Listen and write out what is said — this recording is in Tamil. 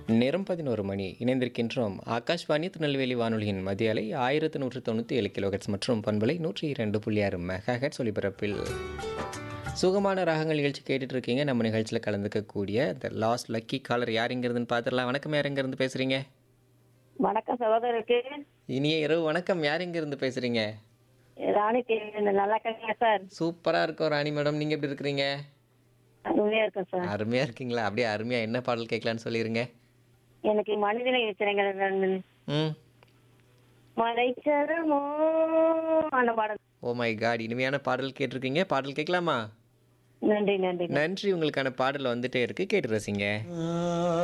நேரம் பதினோரு மணி இணைந்திருக்கின்றோம் ஆகாஷ்வாணி திருநெல்வேலி வானொலியின் மதிய அலை ஆயிரத்து நூற்று தொண்ணூற்றி ஏழு கிலோஹெட்ஸ் மற்றும் பண்பலை நூற்றி இரண்டு புள்ளி ஆறு மெகாஹெட்ஸ் ஒலிபரப்பில் சுகமான ராகங்கள் நிகழ்ச்சி கேட்டுட்டு இருக்கீங்க நம்ம நிகழ்ச்சியில் கலந்துக்கக்கூடிய இந்த லாஸ்ட் லக்கி காலர் யார் இங்கிருந்துன்னு பார்த்துடலாம் வணக்கம் யார் இருந்து பேசுகிறீங்க வணக்கம் சகோதரருக்கு இனிய இரவு வணக்கம் யார் இங்கிருந்து பேசுகிறீங்க ராணி தேவி நல்லா இருக்கீங்க சார் சூப்பராக இருக்கோம் ராணி மேடம் நீங்கள் எப்படி இருக்கிறீங்க அருமையா இருக்கும் சார் அருமையாக இருக்கீங்களா அப்படியே அருமையாக என்ன பாடல் கேட்கலான்னு சொல்லிடுங்க எனக்கு மனிதனை வச்சுறேங்க ம் மலைச்சரமோ அந்த பாடல் ஓ மை காட் இனிமையான பாடல் கேட்டிருக்கீங்க பாடல் கேட்கலாமா நன்றி நன்றி நன்றி உங்களுக்கான பாடல் வந்துட்டே இருக்கு கேட்டு ரசிங்க